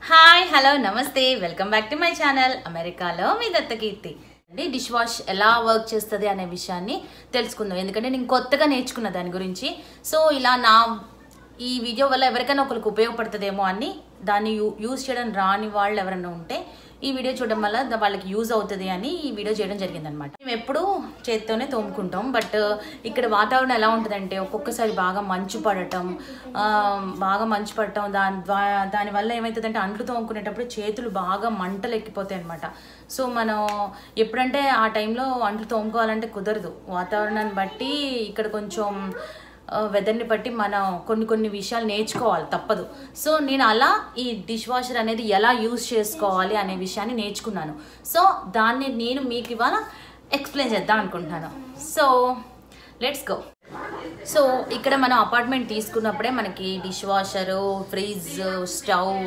Hi hello నమస్తే welcome back to my channel అమెరికాలో మీ దత్తకీర్తి అండి డిష్ వాష్ ఎలా వర్క్ చేస్తుంది అనే విషయాన్ని తెలుసుకుందాం ఎందుకంటే నేను కొత్తగా నేర్చుకున్న దాని గురించి సో ఇలా నా ఈ వీడియో వల్ల ఎవరికైనా ఒకరికి ఉపయోగపడుతుందేమో అని దాన్ని యూ యూజ్ చేయడం రాని వాళ్ళు ఎవరైనా ఉంటే ఈ వీడియో చూడడం వల్ల ద- వాళ్ళకి యూజ్ అవుతుంది అని ఈ వీడియో చేయడం జరిగిందనమాట మేము ఎప్పుడూ చేత్తోనే తోముకుంటాం బట్ ఇక్కడ వాతావరణం ఎలా ఉంటుందంటే ఒక్కొక్కసారి బాగా మంచు పడటం ఆ, బాగా మంచు పడటం దాని ద్వారా దానివల్ల ఏమవుతుందంటే అంట్లు తోముకునేటప్పుడు చేతులు బాగా మంటలు ఎక్కిపోతాయి అనమాట సో మనం ఎప్పుడంటే ఆ టైంలో అంట్లు తోముకోవాలంటే కుదరదు వాతావరణాన్ని బట్టి ఇక్కడ కొంచెం వెదర్ని బట్టి మనం కొన్ని కొన్ని విషయాలు నేర్చుకోవాలి తప్పదు సో నేను అలా ఈ డిష్ వాషర్ అనేది ఎలా యూజ్ చేసుకోవాలి అనే విషయాన్ని నేర్చుకున్నాను సో దాన్ని నేను మీకు ఇవాళ ఎక్స్ప్లెయిన్ చేద్దాం అనుకుంటున్నాను సో లెట్స్ గో సో ఇక్కడ మనం అపార్ట్మెంట్ తీసుకున్నప్పుడే మనకి dishwasher fridge stove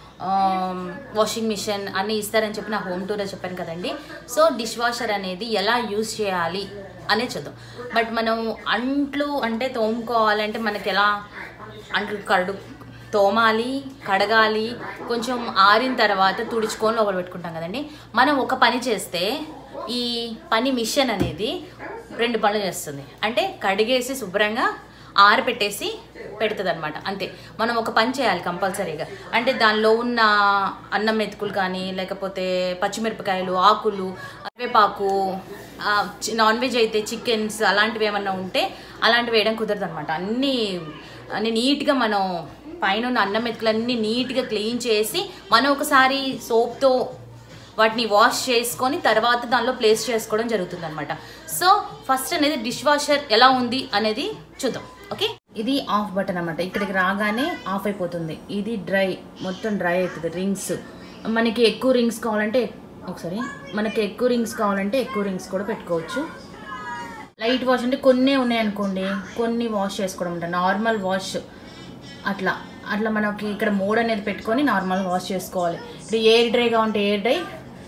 washing machine అన్నీ ఇస్తారని చెప్పి నా హోమ్ టూర్లో చెప్పాను కదండి సో డిష్ వాషర్ అనేది ఎలా యూజ్ చేయాలి అనే చూద్దాం బట్ మనం అంట్లు అంటే తోముకోవాలంటే మనకి ఎలా అంట్లు కడు తోమాలి కడగాలి కొంచెం ఆరిన తర్వాత తుడుచుకొని లోపల పెట్టుకుంటాం కదండి మనం ఒక పని చేస్తే ఈ పని మిషన్ అనేది రెండు పనులు చేస్తుంది అంటే కడిగేసి శుభ్రంగా ఆరపెట్టేసి పెడుతుంది అనమాట అంతే మనం ఒక పని చేయాలి కంపల్సరీగా అంటే దానిలో ఉన్న అన్నం మెతుకులు కానీ లేకపోతే పచ్చిమిరపకాయలు ఆకులు కరివేపాకు ఆ, చి- నాన్ వెజ్ అయితే చికెన్స్ అలాంటివి ఏమన్నా ఉంటే అలాంటివి వేయడం కుదరదు అనమాట అన్నీ అన్ని నీట్గా మనం పైన ఉన్న అన్నం మెతుకులన్నీ నీట్గా క్లీన్ చేసి మనం ఒకసారి సోప్తో వాటిని వాష్ చేసుకొని తర్వాత దానిలో ప్లేస్ చేసుకోవడం జరుగుతుంది అనమాట సో ఫస్ట్ అనేది డిష్ వాషర్ ఎలా ఉంది అనేది చూద్దాం ఓకే ఇది ఆఫ్ బటన్ అనమాట ఇక్కడికి రాగానే ఆఫ్ అయిపోతుంది ఇది డ్రై మొత్తం డ్రై అవుతుంది రింగ్స్ మనకి ఎక్కువ రింగ్స్ కావాలంటే ఒకసారి మనకి ఎక్కువ రింగ్స్ కావాలంటే ఎక్కువ రింగ్స్ కూడా పెట్టుకోవచ్చు లైట్ వాష్ అంటే కొన్నే ఉన్నాయి అనుకోండి కొన్ని వాష్ చేసుకోవడం ఉంటుంది నార్మల్ వాష్ అట్లా అట్లా మనకి ఇక్కడ మోడ్ అనేది పెట్టుకొని నార్మల్ వాష్ చేసుకోవాలి ఇప్పుడు ఎయిర్ డ్రైగా ఉంటే ఎయిర్ డ్రై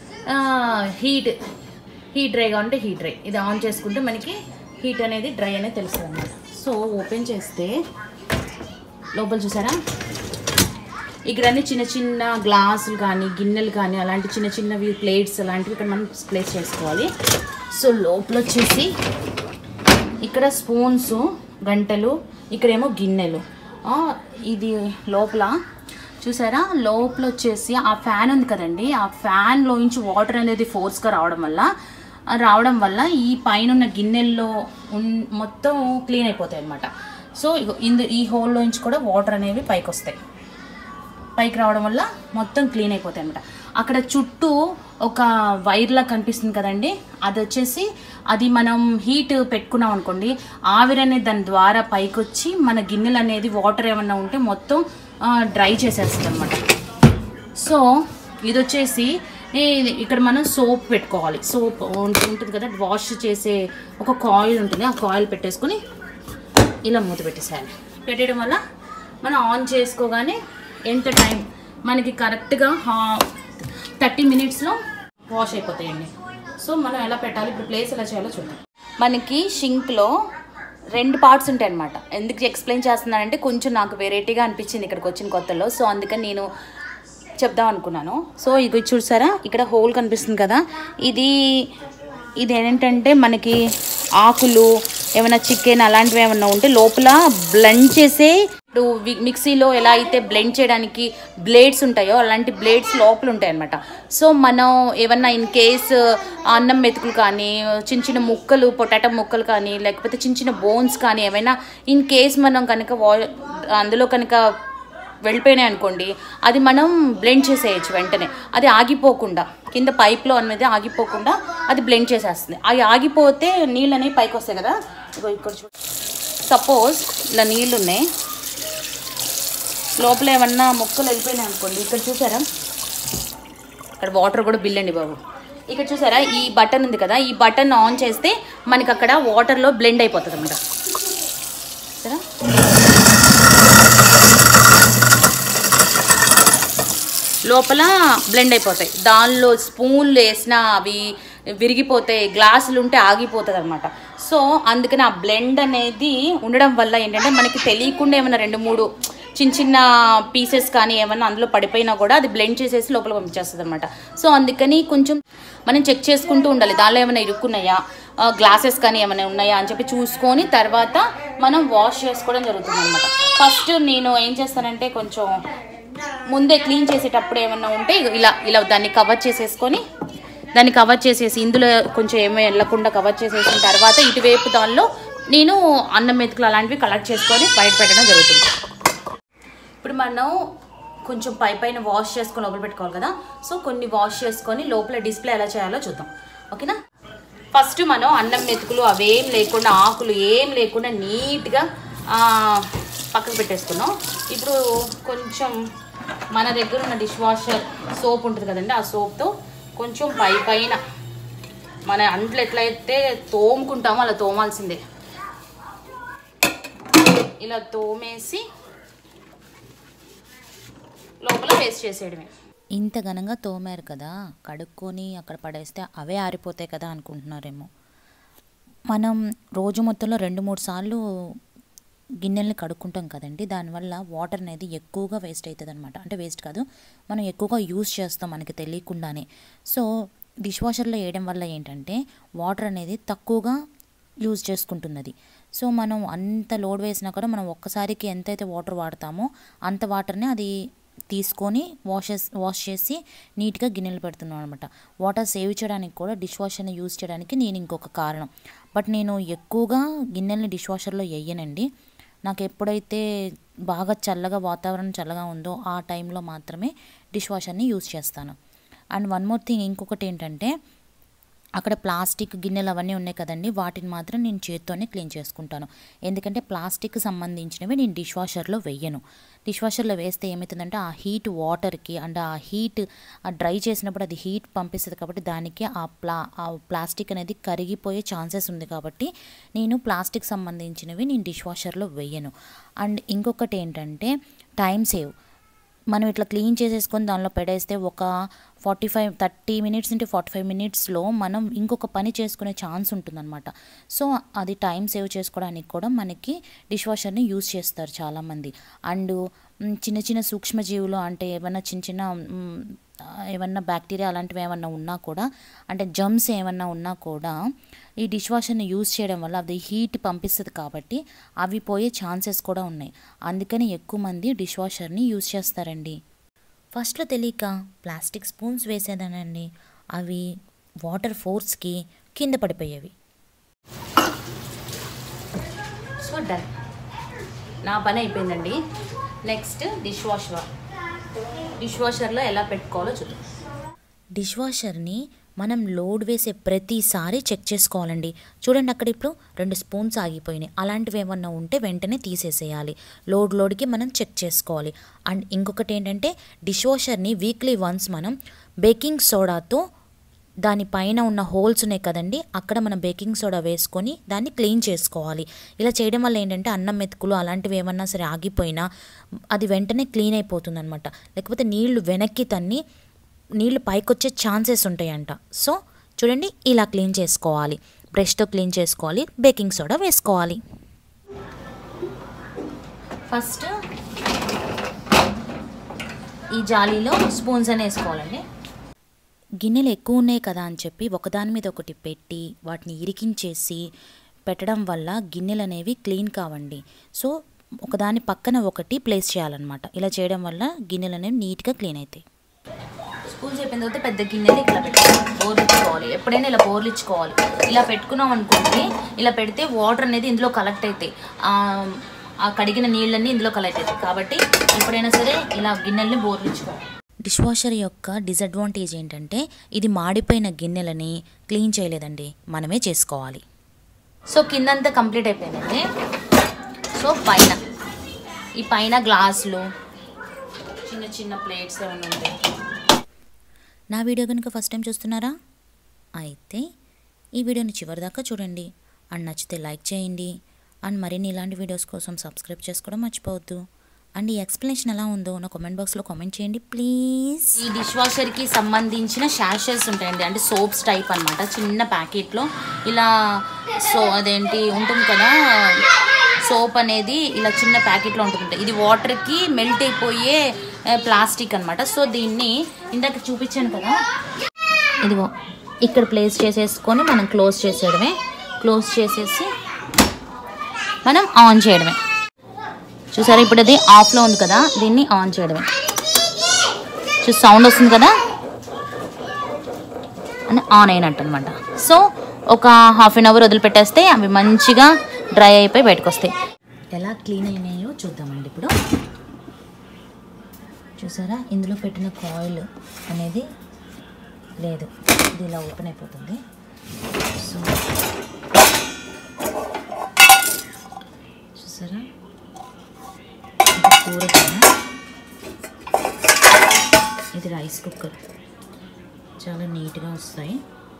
హీట్ హీట్ డ్రైగా ఉంటే హీట్ డ్రై ఇది ఆన్ చేసుకుంటే మనకి హీట్ అనేది డ్రై అనేది తెలుస్తుంది అనమాట సో ఓపెన్ చేస్తే లోపల చూసారా ఇక్కడ అన్ని చిన్న చిన్న గ్లాసులు కానీ గిన్నెలు కానీ అలాంటి చిన్న చిన్నవి ప్లేట్స్ అలాంటివి ఇక్కడ మనం ప్లేస్ చేసుకోవాలి సో లోపల వచ్చేసి ఇక్కడ స్పూన్స్ గంటలు ఇక్కడేమో గిన్నెలు ఆ, ఇది లోపల చూసారా లోపల వచ్చేసి ఆ ఫ్యాన్ ఉంది కదండి ఆ ఫ్యాన్లోంచి వాటర్ అనేది ఫోర్స్గా రావడం వల్ల ఆ రావడం వల్ల ఈ పైన ఉన్న గిన్నెల్లో ఉన్- మొత్తం క్లీన్ అయిపోతాయి అనమాట సో ఇగో ఇందు ఈ హోల్లోంచి కూడా వాటర్ అనేవి పైకి వస్తాయి పైకి రావడం వల్ల మొత్తం క్లీన్ అయిపోతాయి అనమాట అక్కడ చుట్టూ ఒక వైర్లా కనిపిస్తుంది కదండి అది వచ్చేసి అది మనం హీట్ పెట్టుకున్నాం అనుకోండి ఆవిరి అనేది దాని ద్వారా పైకి వచ్చి మన గిన్నెలు అనేది వాటర్ ఏమన్నా ఉంటే మొత్తం డ్రై చేసేస్తుంది అనమాట సో ఇది వచ్చేసి ఈ- ఇక్కడ మనం సోప్ పెట్టుకోవాలి సోప్ ఉంటుంది కదా వాష్ చేసే ఒక కాయిల్ ఉంటుంది ఆ కాయిల్ పెట్టేసుకొని ఇలా మూత పెట్టేసేయాలి పెట్టడం వల్ల మనం ఆన్ చేసుకోగానే ఎంత టైం మనకి కరెక్ట్గా థర్టీ మినిట్స్లో వాష్ అయిపోతాయండి సో మనం ఎలా పెట్టాలి ఇప్పుడు ప్లేస్ ఎలా చేయాలో చూద్దాం మనకి షింక్లో రెండు పార్ట్స్ ఉంటాయి అనమాట ఎందుకు ఎక్స్ప్లెయిన్ చేస్తున్నానంటే కొంచెం నాకు వెరైటీగా అనిపించింది ఇక్కడికి వచ్చిన కొత్తలో సో అందుకని నేను చెప్దాం అనుకున్నాను సో ఇది చూసారా ఇక్కడ హోల్ కనిపిస్తుంది కదా ఇది ఇది ఏంటంటే మనకి ఆకులు ఏమైనా చికెన్ అలాంటివి ఏమైనా ఉంటే లోపల బ్లెండ్ చేసే ఇప్పుడు వి- మిక్సీలో ఎలా అయితే బ్లెండ్ చేయడానికి బ్లేడ్స్ ఉంటాయో అలాంటి బ్లేడ్స్ లోపల ఉంటాయి అనమాట సో మనం ఏమన్నా ఇన్ కేస్ అన్నం మెతుకులు కానీ చిన్న చిన్న ముక్కలు పొటాటో ముక్కలు కానీ లేకపోతే చిన్న చిన్న బోన్స్ కానీ ఏమైనా ఇన్ కేస్ మనం కనుక వా అందులో కనుక వెళ్ళిపోయినాయి అనుకోండి అది మనం బ్లెండ్ చేసేయచ్చు వెంటనే అది ఆగిపోకుండా కింద పైప్లో అనేది ఆగిపోకుండా అది బ్లెండ్ చేసేస్తుంది అవి ఆగిపోతే నీళ్ళు అనేవి పైకి వస్తాయి కదా ఇగో ఇక్కడ చూ సపోజ్ ఇలా నీళ్ళు ఉన్నాయి లోపల ఏమన్నా మొక్కలు వెళ్ళిపోయినాయి అనుకోండి ఇక్కడ చూసారా ఇక్కడ వాటర్ కూడా బిల్ అండి బాబు ఇక్కడ చూసారా ఈ బటన్ ఉంది కదా ఈ బటన్ ఆన్ చేస్తే మనకి అక్కడ వాటర్లో బ్లెండ్ అయిపోతుంది అనమాట సరే లోపల బ్లెండ్ అయిపోతాయి దానిలో స్పూన్లు వేసినా అవి విరిగిపోతాయి గ్లాసులు ఉంటే ఆగిపోతుంది అనమాట సో అందుకని ఆ బ్లెండ్ అనేది ఉండడం వల్ల ఏంటంటే మనకి తెలియకుండా ఏమైనా రెండు మూడు చిన్న చిన్న పీసెస్ కానీ ఏమన్నా అందులో పడిపోయినా కూడా అది బ్లెండ్ చేసేసి లోపల పంపించేస్తుంది అనమాట సో అందుకని కొంచెం మనం చెక్ చేసుకుంటూ ఉండాలి దానిలో ఏమైనా ఇరుక్కున్నాయా గ్లాసెస్ కానీ ఏమైనా ఉన్నాయా అని చెప్పి చూసుకొని తర్వాత మనం వాష్ చేసుకోవడం జరుగుతుంది అనమాట ఫస్ట్ నేను ఏం చేస్తానంటే కొంచెం ముందే క్లీన్ చేసేటప్పుడు ఏమన్నా ఉంటే ఇగో ఇలా ఇలా దాన్ని కవర్ చేసేసుకొని దాన్ని కవర్ చేసేసి ఇందులో కొంచెం ఏమీ వెళ్ళకుండా కవర్ చేసేసిన తర్వాత ఇటువైపు దానిలో నేను అన్నం మెతుకులు అలాంటివి కలెక్ట్ చేసుకొని బయట పెట్టడం జరుగుతుంది ఇప్పుడు మనం కొంచెం పై పైన వాష్ చేసుకొని లోపల పెట్టుకోవాలి కదా సో కొన్ని వాష్ చేసుకొని లోపల డిస్ప్లే ఎలా చేయాలో చూద్దాం ఓకేనా ఫస్ట్ మనం అన్నం మెతుకులు అవేం లేకుండా ఆకులు ఏం లేకుండా నీట్గా ఆ, పక్కకు పెట్టేసుకున్నాం ఇప్పుడు కొంచెం మన దగ్గర ఉన్న డిష్ వాషర్ సోప్ ఉంటుంది కదండి ఆ సోప్తో కొంచెం పై పైన మన అంట్లు ఎట్లయితే తోముకుంటామో అలా తోమాల్సిందే ఇలా తోమేసి లోపల పేస్ట్ చేసేయడమే ఇంత ఘనంగా తోమారు కదా కడుక్కొని అక్కడ పడేస్తే అవే ఆరిపోతాయి కదా అనుకుంటున్నారేమో మనం రోజు మొత్తంలో రెండు మూడు సార్లు గిన్నెల్ని కడుక్కుంటాం కదండి దానివల్ల వాటర్ అనేది ఎక్కువగా వేస్ట్ అవుతుంది అనమాట అంటే వేస్ట్ కాదు మనం ఎక్కువగా యూస్ చేస్తాం మనకి తెలియకుండానే సో డిష్ వాషర్లో వేయడం వల్ల ఏంటంటే వాటర్ అనేది తక్కువగా యూజ్ చేసుకుంటున్నది సో మనం అంత లోడ్ వేసినా కూడా మనం ఒక్కసారికి ఎంతైతే వాటర్ వాడతామో అంత వాటర్ని అది తీసుకొని వాష్ వాష్ చేసి నీట్గా గిన్నెలు పెడుతున్నాం అనమాట వాటర్ సేవ్ చేయడానికి కూడా డిష్ వాషర్ని యూజ్ చేయడానికి నేను ఇంకొక కారణం బట్ నేను ఎక్కువగా గిన్నెల్ని డిష్ వాషర్లో వేయనండి నాకు ఎప్పుడైతే బాగా చల్లగా వాతావరణం చల్లగా ఉందో ఆ టైంలో మాత్రమే డిష్ వాషర్ని యూజ్ చేస్తాను అండ్ వన్ మోర్ థింగ్ ఇంకొకటి ఏంటంటే అక్కడ ప్లాస్టిక్ గిన్నెలు అవన్నీ ఉన్నాయి కదండి వాటిని మాత్రం నేను చేత్తోనే క్లీన్ చేసుకుంటాను ఎందుకంటే ప్లాస్టిక్ సంబంధించినవి నేను డిష్ వాషర్లో వెయ్యను డిష్ వాషర్లో వేస్తే ఏమవుతుందంటే ఆ హీట్ వాటర్కి అండ్ ఆ హీట్ ఆ డ్రై చేసినప్పుడు అది హీట్ పంపిస్తుంది కాబట్టి దానికి ఆ ప్లా ఆ ప్లాస్టిక్ అనేది కరిగిపోయే ఛాన్సెస్ ఉంది కాబట్టి నేను ప్లాస్టిక్ సంబంధించినవి నేను డిష్ వాషర్లో వెయ్యను అండ్ ఇంకొకటి ఏంటంటే టైం సేవ్ మనం ఇట్లా క్లీన్ చేసేసుకొని దానిలో పెడేస్తే ఒక ఫార్టీ ఫైవ్ థర్టీ మినిట్స్ ఇంటి ఫార్టీ ఫైవ్ మినిట్స్లో మనం ఇంకొక పని చేసుకునే ఛాన్స్ ఉంటుందన్నమాట సో అది టైం సేవ్ చేసుకోవడానికి కూడా మనకి డిష్ వాషర్ని యూజ్ చేస్తారు చాలామంది అండ్ మ్, చిన్న చిన్న సూక్ష్మజీవులు అంటే ఏమన్నా చిన్న చిన్న మ్, ఆ, ఏమన్నా బ్యాక్టీరియా అలాంటివి ఏమన్నా ఉన్నా కూడా అంటే జమ్స్ ఏమన్నా ఉన్నా కూడా ఈ డిష్ వాషర్ని యూజ్ చేయడం వల్ల అది హీట్ పంపిస్తుంది కాబట్టి అవి పోయే ఛాన్సెస్ కూడా ఉన్నాయి అందుకని ఎక్కువ మంది డిష్ వాషర్ని యూజ్ చేస్తారండి ఫస్ట్లో తెలియక ప్లాస్టిక్ స్పూన్స్ వేసేదానండి అవి వాటర్ ఫోర్స్కి కింద పడిపోయేవి సో డన్ నా పని అయిపోయిందండి నెక్స్ట్ డిష్ వాషర్ డిష్ వాషర్లో ఎలా పెట్టుకోవాలో చూద్దాం డిష్ వాషర్ని మనం లోడ్ వేసే ప్రతిసారి చెక్ చేసుకోవాలండి చూడండి అక్కడ ఇప్పుడు రెండు స్పూన్స్ ఆగిపోయినాయి అలాంటివి ఏమన్నా ఉంటే వెంటనే తీసేసేయాలి లోడ్ లోడ్కి మనం చెక్ చేసుకోవాలి అండ్ ఇంకొకటి ఏంటంటే డిష్ వాషర్ని వీక్లీ వన్స్ మనం బేకింగ్ సోడాతో దాని పైన ఉన్న హోల్స్ ఉన్నాయి కదండి అక్కడ మనం బేకింగ్ సోడా వేసుకొని దాన్ని క్లీన్ చేసుకోవాలి ఇలా చేయడం వల్ల ఏంటంటే అన్నం మెతుకులు అలాంటివి ఏమన్నా సరే ఆగిపోయినా అది వెంటనే క్లీన్ అయిపోతుంది అనమాట లేకపోతే నీళ్లు వెనక్కి తన్ని నీళ్లు పైకొచ్చే ఛాన్సెస్ ఉంటాయంట సో చూడండి ఇలా క్లీన్ చేసుకోవాలి బ్రష్తో క్లీన్ చేసుకోవాలి బేకింగ్ సోడా వేసుకోవాలి ఫస్ట్ ఈ జాలీలో స్పూన్స్ అని వేసుకోవాలండి గిన్నెలు ఎక్కువ ఉన్నాయి కదా అని చెప్పి ఒకదాని మీద ఒకటి పెట్టి వాటిని ఇరికించేసి పెట్టడం వల్ల గిన్నెలు అనేవి క్లీన్ కావండి సో ఒకదాని పక్కన ఒకటి ప్లేస్ చేయాలన్నమాట ఇలా చేయడం వల్ల గిన్నెలు అనేవి నీట్గా క్లీన్ అవుతాయి స్పూన్స్ అయిపోయిన తర్వాత పెద్ద గిన్నెలు ఇట్లా పెట్టుకోవాలి బోర్లిచ్చుకోవాలి ఎప్పుడైనా ఇలా బోర్లిచ్చుకోవాలి ఇలా పెట్టుకున్నాం అనుకోండి ఇలా పెడితే వాటర్ అనేది ఇందులో కలెక్ట్ అవుతాయి ఆ, ఆ కడిగిన నీళ్ళన్నీ ఇందులో కలెక్ట్ అవుతాయి కాబట్టి ఎప్పుడైనా సరే ఇలా గిన్నెల్ని బోర్లిచ్చుకోవాలి డిష్ వాషర్ యొక్క డిసడ్వాంటేజ్ ఏంటంటే ఇది మాడిపోయిన గిన్నెలని క్లీన్ చేయలేదండి మనమే చేసుకోవాలి సో కిందంతా కంప్లీట్ అయిపోయిందండి సో పైన ఈ పైన గ్లాసులు చిన్న చిన్న ప్లేట్స్ ఏమైనా ఉంటాయి నా వీడియో కనుక ఫస్ట్ టైం చూస్తున్నారా అయితే ఈ వీడియోని చివరిదాకా చూడండి అండ్ నచ్చితే లైక్ చేయండి అండ్ మరిన్ని ఇలాంటి వీడియోస్ కోసం సబ్స్క్రైబ్ చేసుకోవడం మర్చిపోవద్దు అండ్ ఈ ఎక్స్ప్లెనేషన్ ఎలా ఉందో నా కామెంట్ బాక్స్లో కామెంట్ చేయండి ప్లీజ్ ఈ డిష్ వాషర్కి సంబంధించిన షాషెస్ ఉంటాయండి అంటే సోప్స్ టైప్ అన్నమాట చిన్న ప్యాకెట్లో ఇలా సో అదేంటి ఉంటుంది కదా సోప్ అనేది ఇలా చిన్న ప్యాకెట్లో ఉంటుంది ఇది వాటర్కి మెల్ట్ అయిపోయే ప్లాస్టిక్ అన్నమాట సో దీన్ని ఇందాక చూపించాను కదా ఇదిగో ఇక్కడ ప్లేస్ చేసేసుకొని మనం క్లోజ్ చేసేయడమే క్లోజ్ చేసేసి మనం ఆన్ చేయడమే చూసారా ఇప్పుడు అది ఆఫ్లో ఉంది కదా దీన్ని ఆన్ చేయడమే చూసి సౌండ్ వస్తుంది కదా అని ఆన్ అయినట్టు అనమాట సో ఒక హాఫ్ అన్ అవర్ వదిలిపెట్టేస్తే అవి మంచిగా డ్రై అయిపోయి బయటకు వస్తాయి ఎలా క్లీన్ అయినాయో చూద్దామండి ఇప్పుడు చూసారా ఇందులో పెట్టిన కాయిల్ అనేది లేదు ఇది ఇలా ఓపెన్ అయిపోతుంది సో చూసారా ఇది కూర గిన్నె. ఇది రైస్ కుక్కర్ చాలా నీట్గా వస్తాయి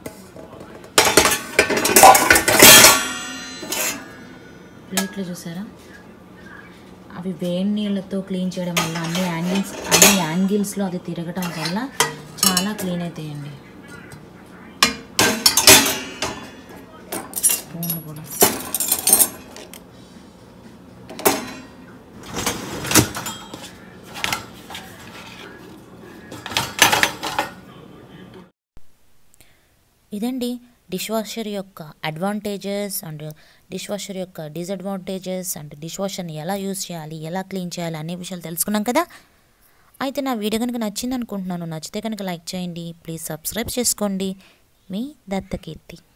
ప్లేట్లు చూసారా అవి వేడి నీళ్ళతో క్లీన్ చేయడం వల్ల అన్ని యాంగిల్స్ అన్ని యాంగిల్స్లో అది తిరగటం వల్ల చాలా క్లీన్ అవుతాయండి స్పూన్లు కూడా ఇదండి డిష్ వాషర్ యొక్క అడ్వాంటేజెస్ అండ్ డిష్ వాషర్ యొక్క డిసడ్వాంటేజెస్ అండ్ డిష్ వాషర్ని ఎలా యూజ్ చేయాలి ఎలా క్లీన్ చేయాలి అనే విషయాలు తెలుసుకున్నాం కదా అయితే నా వీడియో కనుక నచ్చింది అనుకుంటున్నాను నచ్చితే కనుక లైక్ చేయండి ప్లీజ్ సబ్స్క్రైబ్ చేసుకోండి మీ దత్తకీర్తి